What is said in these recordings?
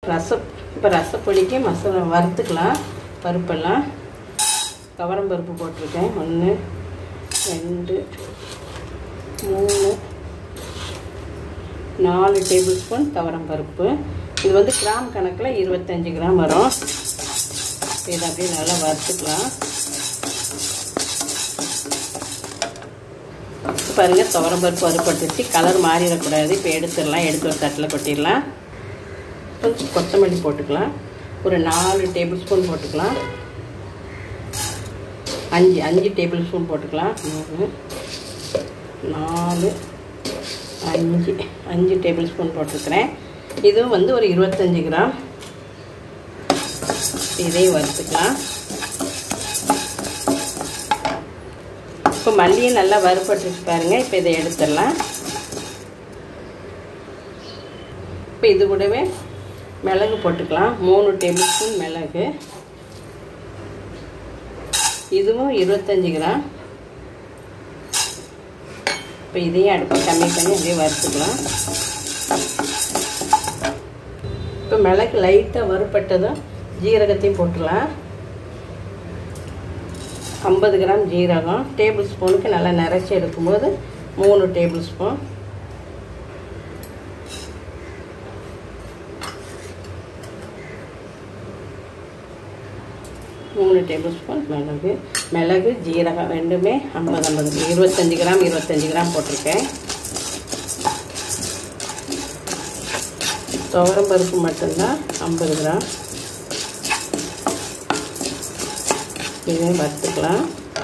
ரசம் இப்போ ரசப்பொடிக்கு மசாலா வறுத்துக்கலாம் பருப்பெல்லாம் துவரம் பருப்பு போட்டிருக்கேன் ஒன்று ரெண்டு மூணு நாலு டேபிள் ஸ்பூன் துவரம் பருப்பு இது வந்து கிராம் கணக்கில் இருபத்தஞ்சி கிராம் வரும் இதை அப்படியே நல்லா வறுத்துக்கலாம் பாருங்க துவரம் பருப்பு வறுப்பட்டுச்சு கலர் மாறிடக்கூடாது இப்போ எடுத்துடலாம் எடுத்து ஒரு தட்டில் கொட்டிடலாம் கொஞ்சம் கொத்தமல்லி போட்டுக்கலாம் ஒரு நாலு டேபிள் ஸ்பூன் போட்டுக்கலாம் அஞ்சு அஞ்சு டேபிள் ஸ்பூன் போட்டுக்கலாம் மூணு நாலு அஞ்சு அஞ்சு டேபிள் ஸ்பூன் போட்டிருக்கிறேன் இதுவும் வந்து ஒரு இருபத்தஞ்சி கிராம் இதையும் வறுத்துக்கலாம் இப்போ மல்லியும் நல்லா வறுப்பட்டுச்சு பாருங்க இப்போ இதை எடுத்துடலாம் இப்போ இது கூடவே மிளகு போட்டுக்கலாம் மூணு டேபிள் ஸ்பூன் மிளகு இதுவும் இருபத்தஞ்சி கிராம் இப்போ இதையும் அடுப்பை கம்மி பண்ணி அப்படியே வறுத்துக்கலாம் இப்போ மிளகு லைட்டாக வறுப்பட்டதும் ஜீரகத்தையும் போட்டுடலாம் ஐம்பது கிராம் ஜீரகம் டேபிள் ஸ்பூனுக்கு நல்லா நிறச்சி எடுக்கும்போது மூணு டேபிள் ஸ்பூன் மூணு டேபிள் ஸ்பூன் மிளகு மிளகு ஜீரகம் ரெண்டுமே ஐம்பது ஐம்பது இருபத்தஞ்சி கிராம் இருபத்தஞ்சி கிராம் போட்டிருக்கேன் துவரம் பருப்பு மட்டும்தான் ஐம்பது கிராம் இதையும் வறுத்துக்கலாம்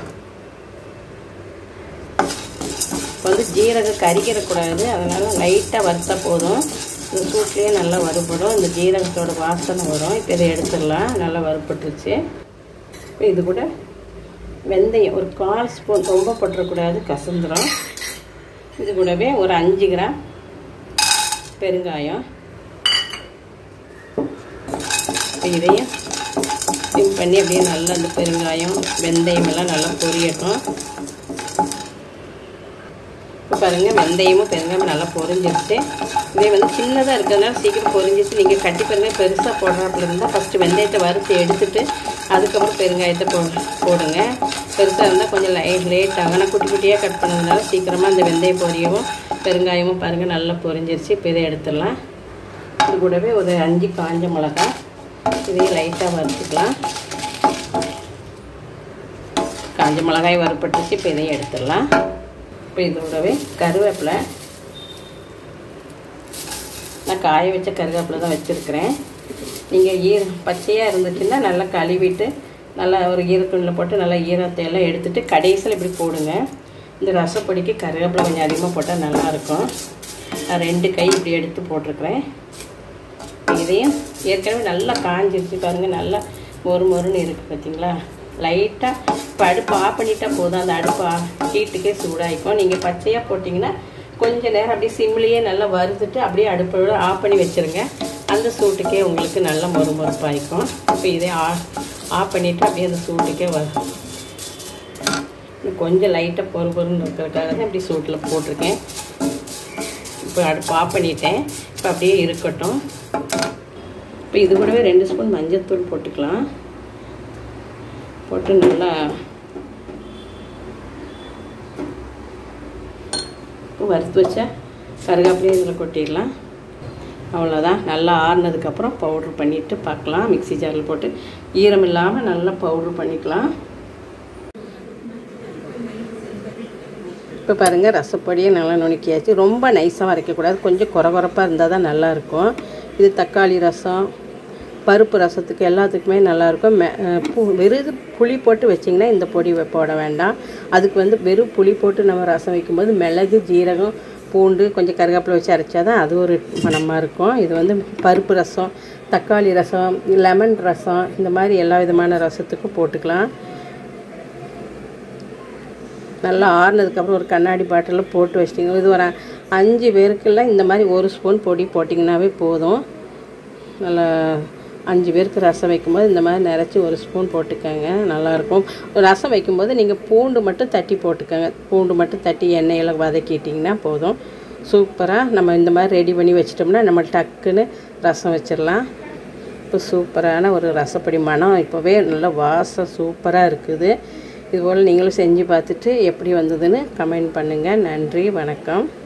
இப்போ வந்து ஜீரகம் கறிக்கிறக்கூடாது அதனால் லைட்டாக வறுத்தா போதும் இந்த சூட்லேயே நல்லா வறுபடும் இந்த ஜீரகத்தோட வாசனை வரும் இப்போ இதை எடுத்துடலாம் நல்லா வறுபட்டுருச்சு இப்போ இது கூட வெந்தயம் ஒரு கால் ஸ்பூன் ரொம்ப போட்டுறக்கூடாது கசந்துடும் இது கூடவே ஒரு அஞ்சு கிராம் பெருங்காயம் இப்போ இதையும் ஸ்டிம் பண்ணி அப்படியே நல்லா அந்த பெருங்காயம் வெந்தயம் எல்லாம் நல்லா பொரியட்டும் இப்போ பாருங்கள் வெந்தயமும் பெருங்காயமும் நல்லா பொரிஞ்சிருச்சு இதே வந்து சின்னதாக இருக்கிறதுனால சீக்கிரம் பொரிஞ்சிச்சு நீங்கள் கட்டி பெருங்காயம் பெருசாக போடுறாப்புல இருந்தால் ஃபஸ்ட்டு வெந்தயத்தை வறுத்து எடுத்துட்டு அதுக்கப்புறம் பெருங்காயத்தை போ போடுங்க பெருசாக இருந்தால் கொஞ்சம் லை லேட் ஆகும் ஆனால் குட்டி குட்டியாக கட் பண்ணதுனால சீக்கிரமாக அந்த வெந்தயம் பொரியவும் பெருங்காயமும் பாருங்கள் நல்லா பொரிஞ்சிருச்சு இப்போ இதை எடுத்துடலாம் இது கூடவே ஒரு அஞ்சு காஞ்ச மிளகா இதையும் லைட்டாக வறுத்துக்கலாம் காஞ்ச மிளகாய் வறுப்பட்டுச்சு இப்போ இதையும் எடுத்துடலாம் இப்போ இதோடவே கருவேப்பிலை நான் காய வச்ச கருவேப்பிலை தான் வச்சுருக்கிறேன் நீங்கள் ஈர பச்சையாக இருந்துச்சுன்னா நல்லா கழுவிட்டு நல்லா ஒரு ஈரத்துணியில் போட்டு நல்லா ஈரத்தை எல்லாம் எடுத்துட்டு கடைசியில் இப்படி போடுங்க இந்த ரசப்பொடிக்கு கருவேப்பிலை கொஞ்சம் அதிகமாக போட்டால் நல்லாயிருக்கும் நான் ரெண்டு கை இப்படி எடுத்து போட்டிருக்கிறேன் இதையும் ஏற்கனவே நல்லா காஞ்சிருச்சு பாருங்கள் நல்லா மொறு மொறுன்னு இருக்குது பார்த்தீங்களா லைட்டாக இப்போ அடுப்பு ஆஃப் பண்ணிட்டா போதும் அந்த அடுப்பு ஹீட்டுக்கே சூடாகிக்கும் நீங்கள் பச்சையாக போட்டிங்கன்னா கொஞ்ச நேரம் அப்படியே சிம்லேயே நல்லா வறுத்துட்டு அப்படியே அடுப்போட ஆஃப் பண்ணி வச்சுருங்க அந்த சூட்டுக்கே உங்களுக்கு நல்லா மொறு மொறுப்பாகிக்கும் இப்போ இதே ஆ ஆஃப் பண்ணிவிட்டு அப்படியே அந்த சூட்டுக்கே வரும் கொஞ்சம் லைட்டாக பொறு பொறுன்னு இருக்கிறதுக்காக தான் இப்படி சூட்டில் போட்டிருக்கேன் இப்போ அடுப்பு ஆஃப் பண்ணிட்டேன் இப்போ அப்படியே இருக்கட்டும் இப்போ இது கூடவே ரெண்டு ஸ்பூன் மஞ்சள்தூள் போட்டுக்கலாம் போட்டு நல்லா வறுத்து வச்சா கருகாப்பிலையும் இதில் கொட்டிடலாம் அவ்வளோதான் நல்லா ஆறுனதுக்கப்புறம் பவுட்ரு பண்ணிவிட்டு பார்க்கலாம் மிக்ஸி ஜாரில் போட்டு ஈரம் இல்லாமல் நல்லா பவுட்ரு பண்ணிக்கலாம் இப்போ பாருங்கள் ரசப்பொடியை நல்லா நுணுக்கியாச்சு ரொம்ப நைஸாக அரைக்கக்கூடாது கொஞ்சம் குறகுறப்பாக இருந்தால் தான் நல்லாயிருக்கும் இது தக்காளி ரசம் பருப்பு ரசத்துக்கு எல்லாத்துக்குமே நல்லாயிருக்கும் மெ பூ வெறும் புளி போட்டு வச்சிங்கன்னா இந்த பொடி போட வேண்டாம் அதுக்கு வந்து வெறும் புளி போட்டு நம்ம ரசம் வைக்கும்போது மிளகு ஜீரகம் பூண்டு கொஞ்சம் கருவேப்பிலை வச்சு அரைச்சா தான் அது ஒரு மணமாக இருக்கும் இது வந்து பருப்பு ரசம் தக்காளி ரசம் லெமன் ரசம் இந்த மாதிரி எல்லா விதமான ரசத்துக்கும் போட்டுக்கலாம் நல்லா ஆறுனதுக்கப்புறம் ஒரு கண்ணாடி பாட்டிலில் போட்டு வச்சிட்டிங்க இது ஒரு அஞ்சு பேருக்குலாம் இந்த மாதிரி ஒரு ஸ்பூன் பொடி போட்டிங்கனாவே போதும் நல்லா அஞ்சு பேருக்கு ரசம் வைக்கும்போது இந்த மாதிரி நிறச்சி ஒரு ஸ்பூன் போட்டுக்கோங்க நல்லாயிருக்கும் ரசம் வைக்கும்போது நீங்கள் பூண்டு மட்டும் தட்டி போட்டுக்கோங்க பூண்டு மட்டும் தட்டி எண்ணெயில் வதக்கிட்டிங்கன்னா போதும் சூப்பராக நம்ம இந்த மாதிரி ரெடி பண்ணி வச்சிட்டோம்னா நம்ம டக்குன்னு ரசம் வச்சிடலாம் இப்போ சூப்பரான ஒரு ரசப்பொடி மனம் இப்போவே நல்ல வாசம் சூப்பராக இருக்குது இதுபோல் நீங்களும் செஞ்சு பார்த்துட்டு எப்படி வந்ததுன்னு கமெண்ட் பண்ணுங்கள் நன்றி வணக்கம்